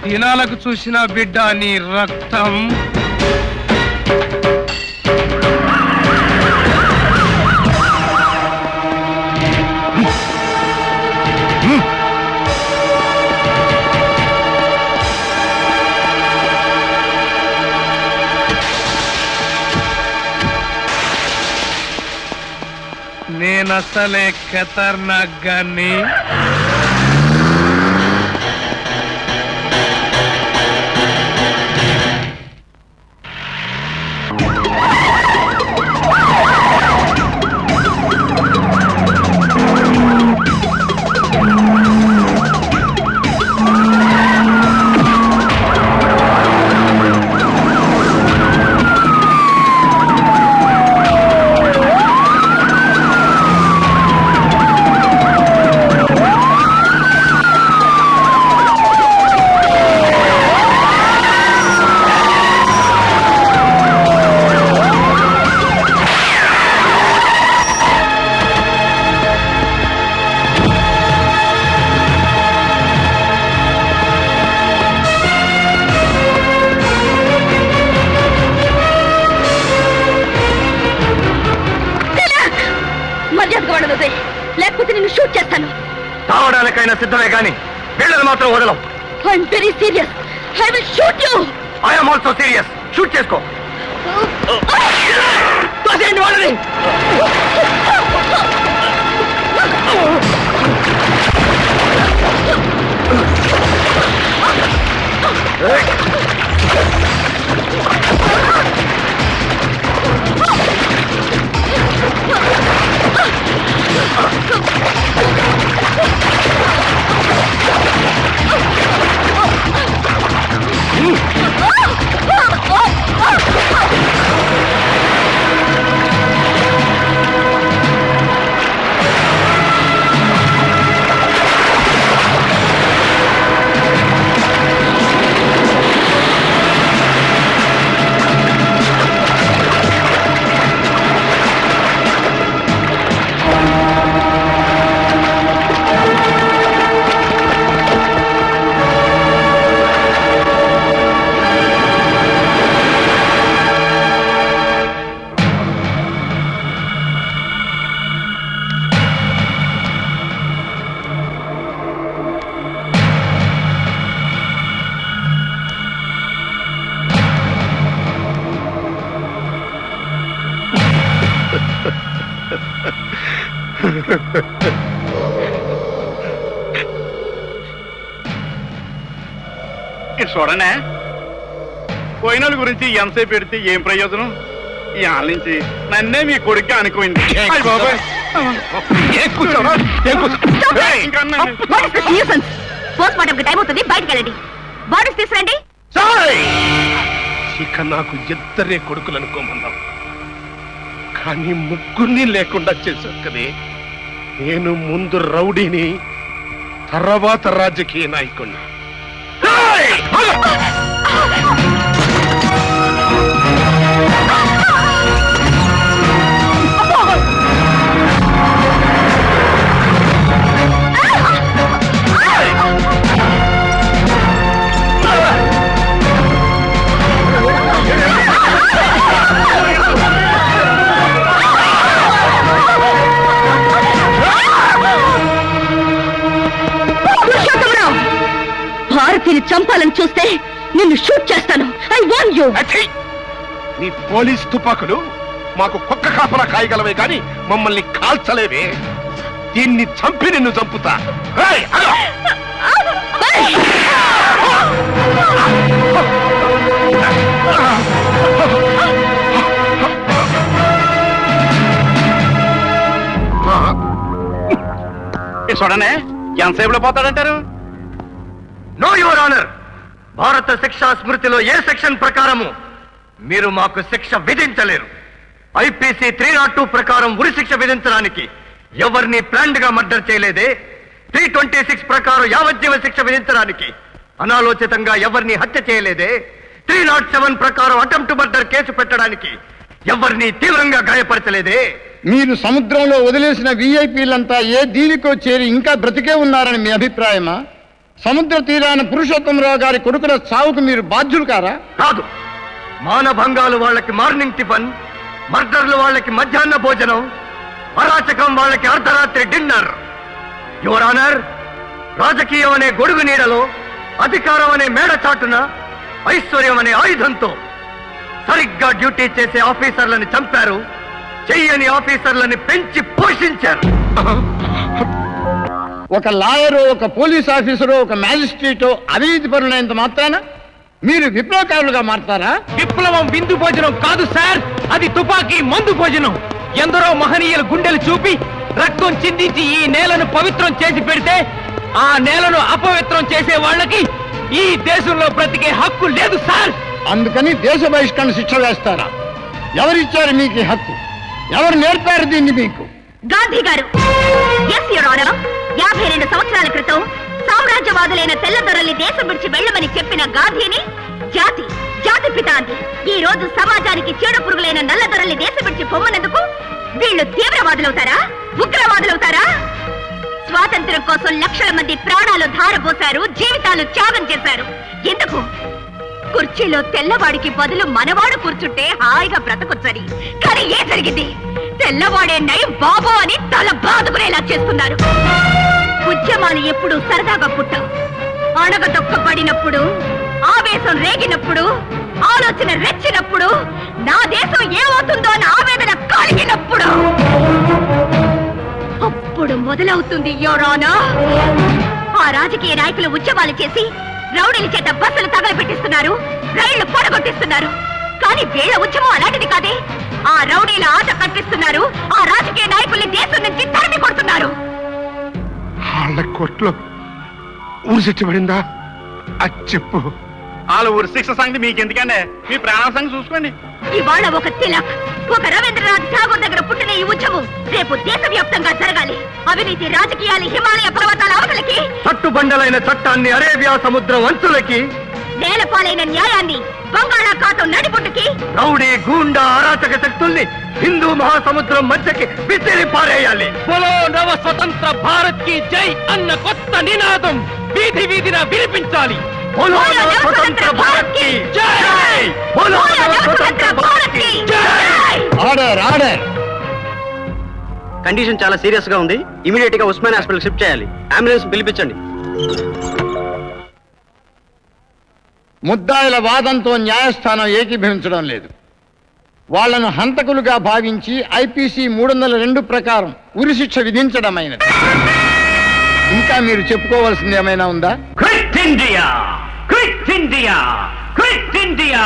దినాలకు చూసిన బిడ్డ నీ రక్తం నేనసలే ఖతర్నాక్ గాన్ని మర్యాదగా వాడు వదిలేయ్. లేకపోతే నిన్ను షూట్ చేస్తాను తావడానికైనా సిద్ధమే కానీ వీళ్ళని మాత్రం వదలం I'm very serious I will shoot you I'm also serious shoot చేసుకో తోసేయండి వాళ్ళని ఇటు చూడనే పోయిన వాళ్ళ గురించి ఎంతసేపు పెడితే ఏం ప్రయోజనం ఈ ఆళ్ళ నుంచి నన్నే మీ కొడుకు అనుకోండి అయ్ బాబాయ్ ఏయ్, ఇంకా అన్నా. పోస్ట్ మార్టం టైం అవుతుంది బయటకు వెళ్ళండి బాడీస్ తీసుకురండి ఇక నాకు ఇద్దరే కొడుకులు అనుకోమన్నాం కానీ ముగ్గురిని లేకుండా చేశావు కదే నేను ముందు రౌడీని తర్వాత రాజకీయ నాయకుడిని పురుషోత్తమరావు భారతిని చంపాలని చూస్తే నిన్ను షూట్ చేస్తాను ఐ వాంట్ యూ అచ్చయ్! నీ పోలీస్ తుపాకులు మాకు కుక్క కాపలా కాయగలవే గాని మమ్మల్ని కాల్చలేవే దీన్ని చంపి నిన్ను చంపుతా ఏయ్, అగో! ఇటు చూడనే ఎంతసేపులో పోతాడంటారు నో యువర్ ఆనర్ భారత శిక్షా స్మృతిలో ఏ సెక్షన్ ప్రకారము మీరు మాకు శిక్ష విధించలేరు ఐపీసీ త్రీ నాట్ టూ ప్రకారం ఉరి శిక్ష విధించడానికి ఎవరిని ప్లాండ్ గా మర్డర్ చేయలేదే త్రీ ట్వంటీ సిక్స్ ప్రకారం యావజ్జీవ శిక్ష విధించడానికి అనాలోచితంగా ఎవరిని హత్య చేయలేదే త్రీ నాట్ సెవెన్ ప్రకారం అటెంప్ట్ మర్డర్ కేసు పెట్టడానికి ఎవరిని తీవ్రంగా గాయపరచలేదే మీరు సముద్రంలో వదిలేసిన విఐపీలంతా ఏ దీనికో చేరి ఇంకా బ్రతికే ఉన్నారని మీ అభిప్రాయమా సముద్ర తీరాన పురుషోత్తమరావు గారి కొడుకుల చావుకు మీరు బాధ్యులు కారా కాదు మానభంగాలు వాళ్ళకి మార్నింగ్ టిఫన్ మర్డర్లు వాళ్ళకి మధ్యాహ్న భోజనం అరాచకం వాళ్ళకి అర్ధరాత్రి డిన్నర్ యువర్ ఆనర్ రాజకీయం అనే గొడుగు నీడలో అధికారం అనే మేడ చాటున ఐశ్వర్యం అనే ఆయుధంతో సరిగ్గా డ్యూటీ చేసే ఆఫీసర్లని చంపారు చెయ్యని ఆఫీసర్లని పెంచి పోషించారు ఒక లాయరు ఒక పోలీస్ ఆఫీసరు ఒక మ్యాజిస్ట్రేటో అవినీతి పరులైనంత మాత్రాన మీరు విప్లవకారులుగా మారతారా విప్లవం విందు భోజనం కాదు సార్ అది తుపాకీ మందు భోజనం ఎందరో మహనీయుల గుండెలు చూపి రక్తం చిందించి ఈ నేలను పవిత్రం చేసి పెడితే ఆ నేలను అపవిత్రం చేసే వాళ్ళకి ఈ దేశంలో బ్రతికే హక్కు లేదు సార్ అందుకని దేశ బహిష్కరణ శిక్ష వేస్తారా ఎవరిచ్చారు మీకు ఈ హక్కు ఎవరు నేర్పారు దీన్ని మీకు గాంధీ గారు ఎస్ యువర్ ఆనర్ యాభై రెండు సంవత్సరాల క్రితం సామ్రాజ్యవాదులైన తెల్లదొరల్ని దేశం విడిచి వెళ్ళమని చెప్పిన గాంధీని జాతి జాతి పిత అంది ఈ రోజు సమాజానికి చీడ పురుగులైన నల్లదొరల్ని దేశం విడిచి పొమ్మనందుకు వీళ్ళు తీవ్రవాదులవుతారా ఉగ్రవాదులవుతారా స్వాతంత్ర్యం కోసం లక్షల మంది ప్రాణాలు ధారపోశారు జీవితాలు త్యాగం చేశారు ఎందుకు కుర్చీలో తెల్లవాడికి బదులు మనవాడు కూర్చుంటే హాయిగా బ్రతకొచ్చని కానీ ఏం జరిగింది తెల్లవాడే నై బాబో అని తల బాదుకునేలా చేస్తున్నారు ఉద్యమాలు ఎప్పుడు సరదాగా పుట్టవు అణగదొక్కబడినప్పుడు ఆవేశం రేగినప్పుడు ఆలోచన రెచ్చినప్పుడు నా దేశం ఏమవుతుందో అని ఆవేదన కలిగినప్పుడు అప్పుడు మొదలవుతుంది యోరానా ఆ రాజకీయ నాయకులు ఉద్యమాలు చేసి రౌడీల చేత బస్సులు తగలబెట్టిస్తున్నారు రైళ్లు పొడగొట్టిస్తున్నారు కానీ వీళ్ళ ఉద్యమం అలాంటిది కాదే ఆ రౌడీల ఆట కట్టిస్తున్నారు ఆ రాజకీయ నాయకుల్ని దేశం నుంచి తరిమి కొడుతున్నారు వాళ్ళ కోట్లో ఊరు చెట్టు పడిందా అది చెప్పు వాళ్ళ ఊరి శిక్ష సంగతి మీకు ఎందుకండి మీ ప్రాణాల సంగతి చూసుకోండి ఇవాళ ఒక తిలక్ ఒక రవీంద్రనాథ్ ఠాగూర్ దగ్గర పుట్టిన ఈ ఉద్యమం రేపు దేశవ్యాప్తంగా జరగాలి అవినీతి రాజకీయాలు హిమాలయ పర్వతాల అవతలకి చట్టుబండలైన చట్టాన్ని అరేబియా సముద్రం అంచులకి నేలపాలైన న్యాయాన్ని బంగాళాఖాతం నడిబొడ్డుకి రౌడీ గూండా అరాచక శక్తుల్ని హిందూ మహాసముద్రం మధ్యకి విసిరి పారేయాలి బోలో నవ స్వతంత్ర భారత్ కి జై అన్న కొత్త నినాదం వీధి వీధిన వినిపించాలి బోలో నవ స్వతంత్ర భారత్ కి జై బోలో నవ స్వతంత్ర భారత్ కి జై ఆర్డర్ ఆర్డర్ కండిషన్ చాలా సీరియస్ గా ఉంది ఇమీడియట్ గా ఉస్మాన్ హాస్పిటల్ షిఫ్ట్ చేయాలి అంబులెన్స్ పిలిపించండి ముద్దాయిల వాదంతో న్యాయస్థానం ఏకీభవించడం లేదు వాళ్లను హంతకులుగా భావించి ఐపీసీ మూడు వందల రెండు ప్రకారం ఉరిశిక్ష విధించడమైనది ఇంకా మీరు చెప్పుకోవాల్సింది ఏమైనా ఉందా quit India quit India quit India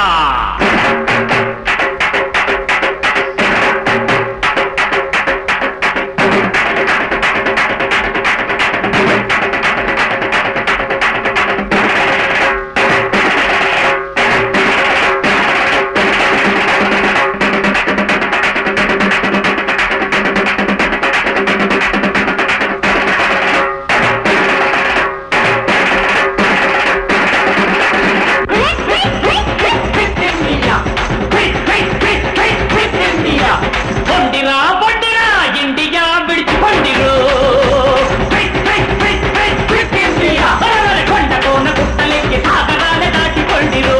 పొండిరా పొండిరా ఇండియా విడిచి పొండిరు కొండ కోన గుట్టలెక్కి సాగరాలే దాటి పొండిరు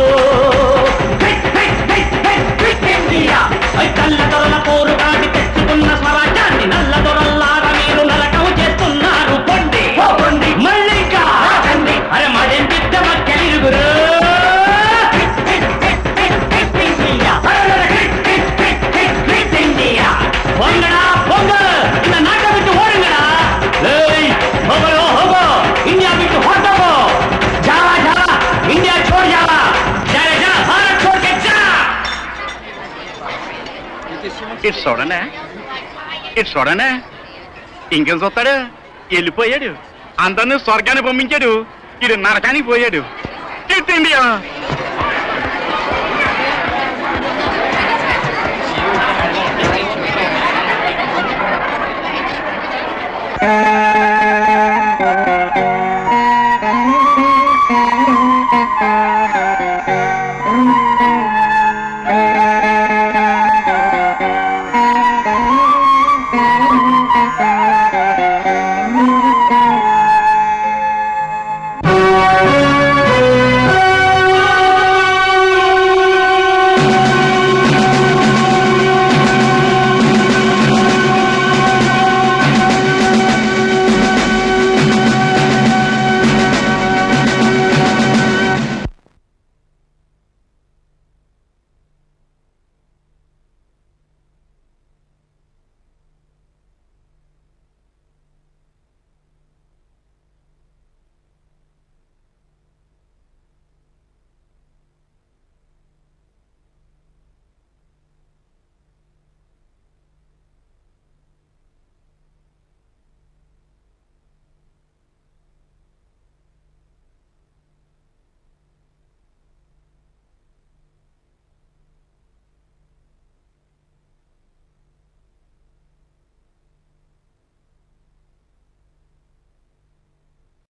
కళ్ళ దొరల పోరు కాటి తెచ్చుకున్న స్వరాజ్యాన్ని నల్ల దొరల్లార మీరు నరకం చేస్తున్నారు పొండి పొండి మళ్ళీ ఇంకా అరే మడేం బిడ్డ మక్కలిరుగురు பொங்கடா பொங்க இந்த நாட்டை விட்டு ஓடுங்கடா ஏய் போகலோ ಹೋಗೋ ಇಂಡಿಯಾ ಬಿಟ್ಟು ಹೊರಟೋಗೋ ಜಾವಾ ಜಾವಾ ಇಂಡಿಯಾ छोड़ जावा जा जा भारत छोड़ के जा ఇటు చూడనే ఇటు చూడనే ఇంకేం చూస్తాడు వెళ్ళిపోయాడు అందరినీ స్వర్గాన్ని పంపించాడు ఇడు నరకానికి పోయాడు ఇట్ ఇండియా